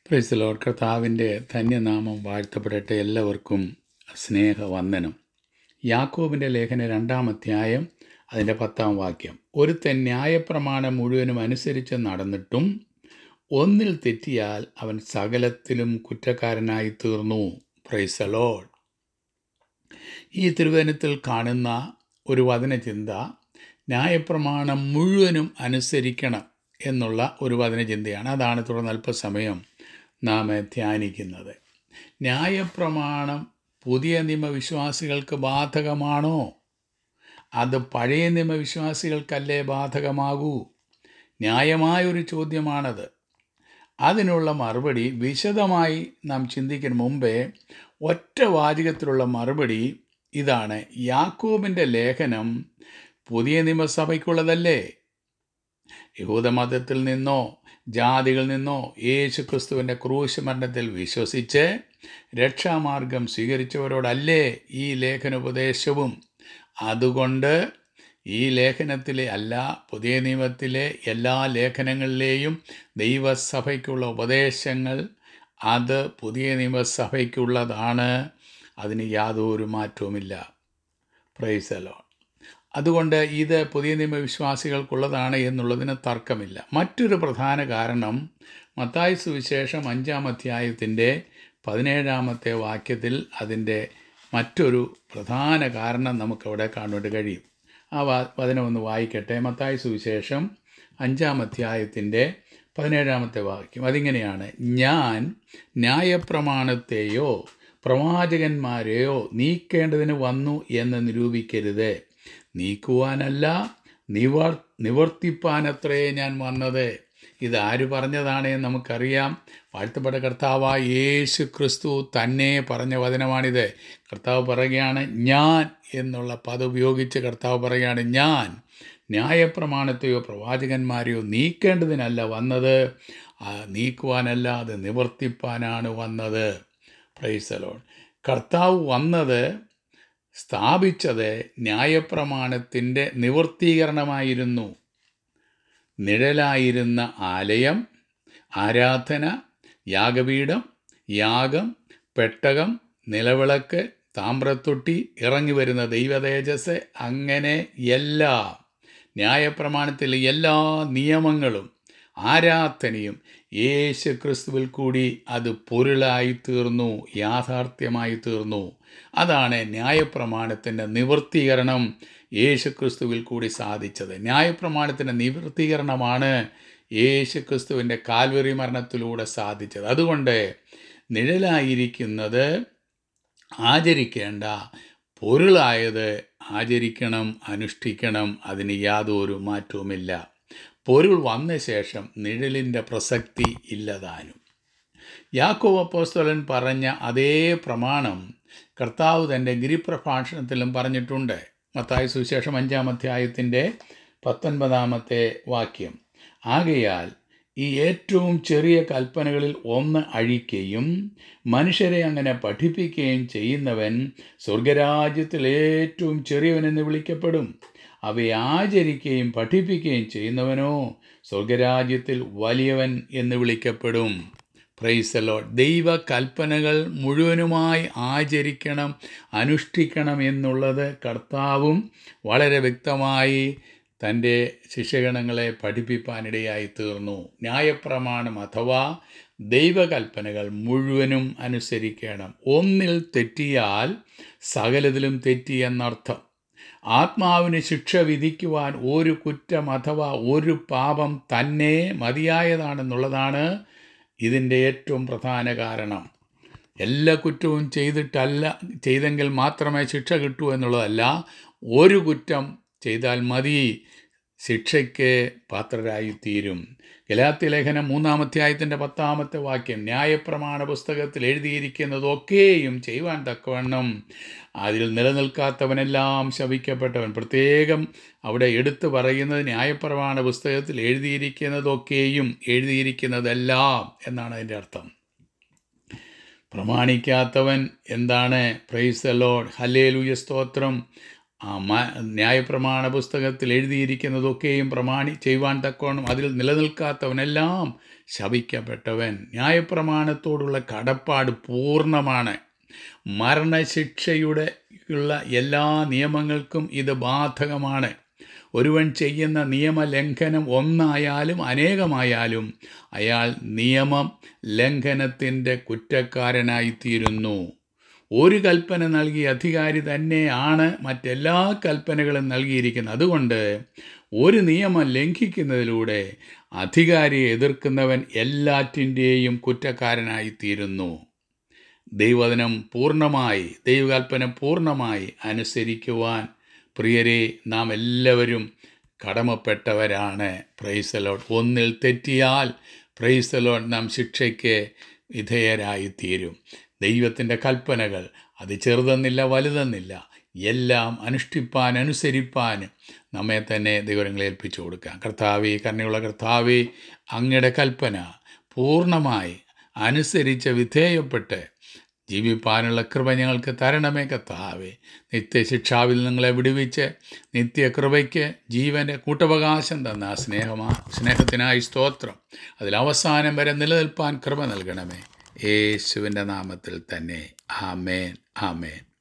price load കർത്താവിൻ്റെ ധന്യനാമം വാഴ്ത്തപ്പെടട്ടെ എല്ലാവർക്കും സ്നേഹവന്ദനം യാക്കോബിൻ്റെ ലേഖന രണ്ടാം അധ്യായം അതിൻ്റെ പത്താം വാക്യം ഒരുത്തൻ ന്യായപ്രമാണം മുഴുവനും അനുസരിച്ച് നടന്നിട്ടും ഒന്നിൽ തെറ്റിയാൽ അവൻ സകലത്തിലും കുറ്റക്കാരനായി തീർന്നു പ്രൈസ് ലോഡ് ഈ തിരുവനത്തിൽ കാണുന്ന ഒരു വചനചിന്ത ന്യായപ്രമാണം മുഴുവനും അനുസരിക്കണം എന്നുള്ള ഒരു വചനചിന്തയാണ് അതാണ് തുടർന്ന് അല്പസമയം നാം ധ്യാനിക്കുന്നത് ന്യായപ്രമാണം പുതിയ നിയമവിശ്വാസികൾക്ക് ബാധകമാണോ അത് പഴയ നിയമവിശ്വാസികൾക്കല്ലേ ബാധകമാകൂ ന്യായമായൊരു ചോദ്യമാണത് അതിനുള്ള മറുപടി വിശദമായി നാം ചിന്തിക്കുന്ന മുമ്പേ ഒറ്റ വാചകത്തിലുള്ള മറുപടി ഇതാണ് യാക്കോബിൻ്റെ ലേഖനം പുതിയ നിയമസഭയ്ക്കുള്ളതല്ലേ യഹൂദമതത്തിൽ നിന്നോ ജാതികളിൽ നിന്നോ യേശു ക്രിസ്തുവിൻ്റെ ക്രൂശ് മരണത്തിൽ വിശ്വസിച്ച് രക്ഷാമാർഗം സ്വീകരിച്ചവരോടല്ലേ ഈ ലേഖനോപദേശവും അതുകൊണ്ട് ഈ ലേഖനത്തിലെ അല്ല പുതിയ നിയമത്തിലെ എല്ലാ ലേഖനങ്ങളിലെയും ദൈവസഭയ്ക്കുള്ള ഉപദേശങ്ങൾ അത് പുതിയ നിയമസഭയ്ക്കുള്ളതാണ് അതിന് യാതൊരു മാറ്റവുമില്ല പ്രൈസലോ അതുകൊണ്ട് ഇത് പുതിയ നിയമവിശ്വാസികൾക്കുള്ളതാണ് എന്നുള്ളതിന് തർക്കമില്ല മറ്റൊരു പ്രധാന കാരണം മത്തായി സുവിശേഷം അഞ്ചാം അധ്യായത്തിൻ്റെ പതിനേഴാമത്തെ വാക്യത്തിൽ അതിൻ്റെ മറ്റൊരു പ്രധാന കാരണം നമുക്കവിടെ കാണുവാൻ കഴിയും ആ വാ വചനം ഒന്ന് വായിക്കട്ടെ മത്തായി സുവിശേഷം അഞ്ചാം അധ്യായത്തിൻ്റെ പതിനേഴാമത്തെ വാക്യം അതിങ്ങനെയാണ് ഞാൻ ന്യായപ്രമാണത്തെയോ പ്രവാചകന്മാരെയോ നീക്കേണ്ടതിന് വന്നു എന്ന് നിരൂപിക്കരുത് നീക്കുവാനല്ല നിവർ നിവർത്തിപ്പാനത്രേ ഞാൻ വന്നത് ഇത് ആര് പറഞ്ഞതാണ് എന്ന് നമുക്കറിയാം വാഴ്ത്തപ്പെട്ട കർത്താവായ യേശു ക്രിസ്തു തന്നെ പറഞ്ഞ വചനമാണിത് കർത്താവ് പറയുകയാണ് ഞാൻ എന്നുള്ള പദം ഉപയോഗിച്ച് കർത്താവ് പറയുകയാണ് ഞാൻ ന്യായപ്രമാണത്തെയോ പ്രവാചകന്മാരെയോ നീക്കേണ്ടതിനല്ല വന്നത് ആ നീക്കുവാനല്ല അത് നിവർത്തിപ്പാനാണ് വന്നത് പ്രൈസലോൺ കർത്താവ് വന്നത് സ്ഥാപിച്ചത് ന്യായപ്രമാണത്തിൻ്റെ നിവർത്തീകരണമായിരുന്നു നിഴലായിരുന്ന ആലയം ആരാധന യാഗപീഠം യാഗം പെട്ടകം നിലവിളക്ക് താമ്രത്തൊട്ടി ഇറങ്ങി വരുന്ന ദൈവതേജസ് അങ്ങനെ എല്ലാ ന്യായപ്രമാണത്തിലെ എല്ലാ നിയമങ്ങളും ആരാധനയും യേശു ക്രിസ്തുവിൽ കൂടി അത് പൊരുളായി തീർന്നു യാഥാർത്ഥ്യമായി തീർന്നു അതാണ് ന്യായപ്രമാണത്തിൻ്റെ നിവൃത്തീകരണം യേശു ക്രിസ്തുവിൽ കൂടി സാധിച്ചത് ന്യായപ്രമാണത്തിൻ്റെ നിവൃത്തീകരണമാണ് യേശു ക്രിസ്തുവിൻ്റെ കാൽവറി മരണത്തിലൂടെ സാധിച്ചത് അതുകൊണ്ട് നിഴലായിരിക്കുന്നത് ആചരിക്കേണ്ട പൊരുളായത് ആചരിക്കണം അനുഷ്ഠിക്കണം അതിന് യാതൊരു മാറ്റവുമില്ല പൊരുൾ വന്ന ശേഷം നിഴലിൻ്റെ പ്രസക്തി ഇല്ലതാനും യാക്കോബ് അപ്പോസ്തലൻ പറഞ്ഞ അതേ പ്രമാണം കർത്താവ് തൻ്റെ ഗിരിപ്രഭാഷണത്തിലും പറഞ്ഞിട്ടുണ്ട് മത്തായ സുവിശേഷം അഞ്ചാം അധ്യായത്തിൻ്റെ പത്തൊൻപതാമത്തെ വാക്യം ആകയാൽ ഈ ഏറ്റവും ചെറിയ കൽപ്പനകളിൽ ഒന്ന് അഴിക്കുകയും മനുഷ്യരെ അങ്ങനെ പഠിപ്പിക്കുകയും ചെയ്യുന്നവൻ സ്വർഗരാജ്യത്തിൽ ഏറ്റവും ചെറിയവനെന്ന് വിളിക്കപ്പെടും അവയെ ആചരിക്കുകയും പഠിപ്പിക്കുകയും ചെയ്യുന്നവനോ സ്വർഗരാജ്യത്തിൽ വലിയവൻ എന്ന് വിളിക്കപ്പെടും പ്രൈസലോ ദൈവ കൽപ്പനകൾ മുഴുവനുമായി ആചരിക്കണം അനുഷ്ഠിക്കണം എന്നുള്ളത് കർത്താവും വളരെ വ്യക്തമായി തൻ്റെ ശിഷ്യഗണങ്ങളെ പഠിപ്പിപ്പാനിടയായി തീർന്നു ന്യായപ്രമാണം അഥവാ ദൈവകൽപ്പനകൾ മുഴുവനും അനുസരിക്കണം ഒന്നിൽ തെറ്റിയാൽ സകലതിലും തെറ്റി എന്നർത്ഥം ആത്മാവിന് ശിക്ഷ വിധിക്കുവാൻ ഒരു കുറ്റം അഥവാ ഒരു പാപം തന്നെ മതിയായതാണെന്നുള്ളതാണ് ഇതിൻ്റെ ഏറ്റവും പ്രധാന കാരണം എല്ലാ കുറ്റവും ചെയ്തിട്ടല്ല ചെയ്തെങ്കിൽ മാത്രമേ ശിക്ഷ കിട്ടൂ എന്നുള്ളതല്ല ഒരു കുറ്റം ചെയ്താൽ മതി ശിക്ഷയ്ക്ക് പാത്രരായി തീരും ഗലാത്തി ലേഖനം മൂന്നാമധ്യായത്തിൻ്റെ പത്താമത്തെ വാക്യം ന്യായപ്രമാണ പുസ്തകത്തിൽ എഴുതിയിരിക്കുന്നതൊക്കെയും ചെയ്യുവാൻ തക്കവണ്ണം അതിൽ നിലനിൽക്കാത്തവനെല്ലാം ശവിക്കപ്പെട്ടവൻ പ്രത്യേകം അവിടെ എടുത്തു പറയുന്നത് ന്യായപ്രമാണ പുസ്തകത്തിൽ എഴുതിയിരിക്കുന്നതൊക്കെയും എഴുതിയിരിക്കുന്നതെല്ലാം എന്നാണ് അതിൻ്റെ അർത്ഥം പ്രമാണിക്കാത്തവൻ എന്താണ് പ്രൈസ് ലോഡ് ഹല്ലേലൂയ സ്തോത്രം ആ മ- ന്യായപ്രമാണ പുസ്തകത്തിൽ എഴുതിയിരിക്കുന്നതൊക്കെയും പ്രമാണി ചെയ്യുവാൻ തക്കോണം അതിൽ നിലനിൽക്കാത്തവനെല്ലാം ശപിക്കപ്പെട്ടവൻ ന്യായപ്രമാണത്തോടുള്ള കടപ്പാട് പൂർണ്ണമാണ് മരണശിക്ഷയുടെ ഉള്ള എല്ലാ നിയമങ്ങൾക്കും ഇത് ബാധകമാണ് ഒരുവൻ ചെയ്യുന്ന നിയമലംഘനം ഒന്നായാലും അനേകമായാലും അയാൾ നിയമം ലംഘനത്തിൻ്റെ കുറ്റക്കാരനായിത്തീരുന്നു ഒരു കൽപ്പന നൽകിയ അധികാരി തന്നെയാണ് മറ്റെല്ലാ കൽപ്പനകളും നൽകിയിരിക്കുന്നത് അതുകൊണ്ട് ഒരു നിയമം ലംഘിക്കുന്നതിലൂടെ അധികാരിയെ എതിർക്കുന്നവൻ എല്ലാറ്റിൻ്റെയും കുറ്റക്കാരനായിത്തീരുന്നു ദൈവവചനം പൂർണ്ണമായി ദൈവകൽപ്പന പൂർണ്ണമായി അനുസരിക്കുവാൻ പ്രിയരെ നാം എല്ലാവരും കടമപ്പെട്ടവരാണ് പ്രൈസലോട്ട് ഒന്നിൽ തെറ്റിയാൽ പ്രൈസലോട്ട് നാം ശിക്ഷയ്ക്ക് വിധേയരായിത്തീരും ദൈവത്തിൻ്റെ കൽപ്പനകൾ അത് ചെറുതെന്നില്ല വലുതെന്നില്ല എല്ലാം അനുഷ്ഠിപ്പാൻ അനുസരിപ്പാൻ നമ്മെ തന്നെ ദൈവങ്ങളെ ഏൽപ്പിച്ചു കൊടുക്കാം കർത്താവെ കരുണയുള്ള കർത്താവെ അങ്ങയുടെ കൽപ്പന പൂർണ്ണമായി അനുസരിച്ച് വിധേയപ്പെട്ട് ജീവിപ്പാനുള്ള കൃപ ഞങ്ങൾക്ക് തരണമേ കർത്താവേ നിത്യശിക്ഷാവിൽ നിങ്ങളെ വിടുവിച്ച് നിത്യകൃപയ്ക്ക് ജീവൻ്റെ കൂട്ടവകാശം തന്ന ആ സ്നേഹമാ സ്നേഹത്തിനായി സ്തോത്രം അതിൽ അവസാനം വരെ നിലനിൽപ്പാൻ കൃപ നൽകണമേ യേശുവിൻ്റെ നാമത്തിൽ തന്നെ ആമേൻ ആമേൻ